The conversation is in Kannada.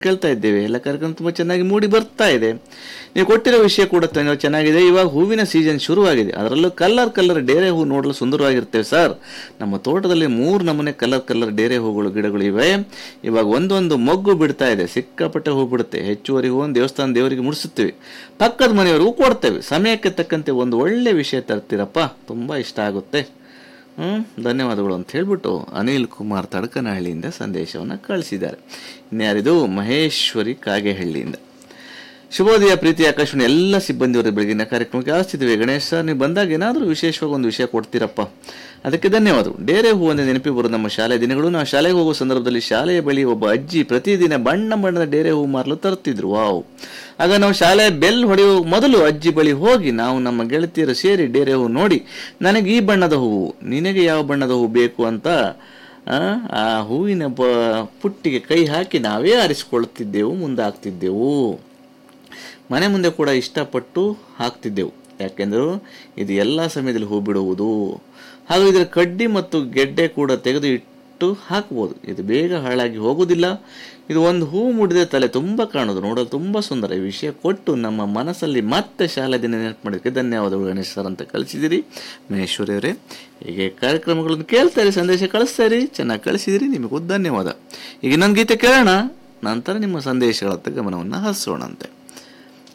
ಕೇಳ್ತಾ ಇದ್ದೇವೆ ಎಲ್ಲ ಕಾರ್ಯಕ್ರಮ ತುಂಬ ಚೆನ್ನಾಗಿ ಮೂಡಿ ಬರ್ತಾ ಇದೆ ನೀವು ಕೊಟ್ಟಿರೋ ವಿಷಯ ಕೂಡ ತುಂಬ ಚೆನ್ನಾಗಿದೆ ಇವಾಗ ಹೂವಿನ ಸೀಸನ್ ಶುರುವಾಗಿದೆ ಅದರಲ್ಲೂ ಕಲರ್ ಕಲರ್ ಡೇರೆ ಹೂ ನೋಡಲು ಸುಂದರವಾಗಿರ್ತೇವೆ ಸರ್ ನಮ್ಮ ತೋಟದಲ್ಲಿ ಮೂರು ನಮೂನೆ ಕಲರ್ ಕಲರ್ ಡೇರೆ ಹೂಗಳು ಗಿಡಗಳು ಇವೆ ಇವಾಗ ಒಂದೊಂದು ಮೊಗ್ಗು ಬಿಡ್ತಾ ಇದೆ ಸಿಕ್ಕಾಪಟ್ಟೆ ಹೂ ಬಿಡುತ್ತೆ ಹೆಚ್ಚುವರಿ ಹೂವನ್ನು ದೇವಸ್ಥಾನ ದೇವರಿಗೆ ಮುಡಿಸುತ್ತೀವಿ ಪಕ್ಕದ ಮನೆಯವರಿಗೂ ಕೊಡ್ತೇವೆ ಸಮಯಕ್ಕೆ ತಕ್ಕಂತೆ ಒಂದು ಒಳ್ಳೆ ವಿಷಯ ತರ್ತೀರಪ್ಪ ತುಂಬ ಇಷ್ಟ ಆಗುತ್ತೆ ಹ್ಞೂ ಧನ್ಯವಾದಗಳು ಅಂತ ಹೇಳ್ಬಿಟ್ಟು ಅನಿಲ್ ಕುಮಾರ್ ತಡಕನಹಳ್ಳಿಯಿಂದ ಸಂದೇಶವನ್ನು ಕಳಿಸಿದ್ದಾರೆ ಇನ್ಯಾರಿದು ಮಹೇಶ್ವರಿ ಕಾಗೆಹಳ್ಳಿಯಿಂದ ಶುಭೋದಯ ಪ್ರೀತಿ ಆಕಾಶವಾಣಿ ಎಲ್ಲ ಸಿಬ್ಬಂದಿಯವರ ಬೆಳಗಿನ ಕಾರ್ಯಕ್ರಮಕ್ಕೆ ಆಸ್ತಿದ್ದೇವೆ ಗಣೇಶ್ ಸರ್ ನೀವು ಬಂದಾಗ ಏನಾದರೂ ವಿಶೇಷವಾಗಿ ಒಂದು ವಿಷಯ ಕೊಡ್ತೀರಪ್ಪ ಅದಕ್ಕೆ ಧನ್ಯವಾದಗಳು ಡೇರೆ ಹೂ ಅಂದರೆ ನೆನಪಿ ಬರೋದು ನಮ್ಮ ಶಾಲೆ ದಿನಗಳು ನಾವು ಶಾಲೆಗೆ ಹೋಗುವ ಸಂದರ್ಭದಲ್ಲಿ ಶಾಲೆಯ ಬಳಿ ಒಬ್ಬ ಅಜ್ಜಿ ಪ್ರತಿದಿನ ಬಣ್ಣ ಬಣ್ಣದ ಡೇರೆ ಹೂ ಮಾರಲು ತರುತ್ತಿದ್ರು ವಾವ್ ಆಗ ನಾವು ಶಾಲೆ ಬೆಲ್ ಹೊಡೆಯುವ ಮೊದಲು ಅಜ್ಜಿ ಬಳಿ ಹೋಗಿ ನಾವು ನಮ್ಮ ಗೆಳತಿಯರು ಸೇರಿ ಡೇರೆ ಹೂ ನೋಡಿ ನನಗೆ ಈ ಬಣ್ಣದ ಹೂವು ನಿನಗೆ ಯಾವ ಬಣ್ಣದ ಹೂ ಬೇಕು ಅಂತ ಆ, ಆ ಹೂವಿನ ಬ ಪುಟ್ಟಿಗೆ ಕೈ ಹಾಕಿ ನಾವೇ ಆರಿಸಿಕೊಳ್ಳುತ್ತಿದ್ದೆವು ಮುಂದಾಗ್ತಿದ್ದೆವು ಮನೆ ಮುಂದೆ ಕೂಡ ಇಷ್ಟಪಟ್ಟು ಹಾಕ್ತಿದ್ದೆವು ಯಾಕೆಂದ್ರೆ ಇದು ಎಲ್ಲ ಸಮಯದಲ್ಲಿ ಹೂ ಬಿಡುವುದು ಹಾಗೂ ಇದರ ಕಡ್ಡಿ ಮತ್ತು ಗೆಡ್ಡೆ ಕೂಡ ತೆಗೆದು ಇಟ್ಟು ಹಾಕ್ಬೋದು ಇದು ಬೇಗ ಹಾಳಾಗಿ ಹೋಗುವುದಿಲ್ಲ ಇದು ಒಂದು ಹೂ ಮುಡಿದ ತಲೆ ತುಂಬ ಕಾಣೋದು ನೋಡಲು ತುಂಬ ಸುಂದರ ಈ ವಿಷಯ ಕೊಟ್ಟು ನಮ್ಮ ಮನಸ್ಸಲ್ಲಿ ಮತ್ತೆ ಶಾಲೆ ದಿನ ನೆನಪು ಮಾಡೋದಕ್ಕೆ ಧನ್ಯವಾದಗಳು ಗಣೇಶ್ ಸರ್ ಅಂತ ಕಳಿಸಿದಿರಿ ಮಹೇಶ್ವರಿ ಅವರೇ ಹೀಗೆ ಕಾರ್ಯಕ್ರಮಗಳನ್ನು ಕೇಳ್ತಾರೆ ಸಂದೇಶ ಕಳಿಸ್ತಾರೆ ಚೆನ್ನಾಗಿ ಕಳಿಸಿದಿರಿ ನಿಮಗೂ ಧನ್ಯವಾದ ಈಗ ಇನ್ನೊಂದು ಗೀತೆ ಕೇಳೋಣ ನಂತರ ನಿಮ್ಮ ಸಂದೇಶಗಳತ್ತ ಗಮನವನ್ನು ಹರಿಸೋಣಂತೆ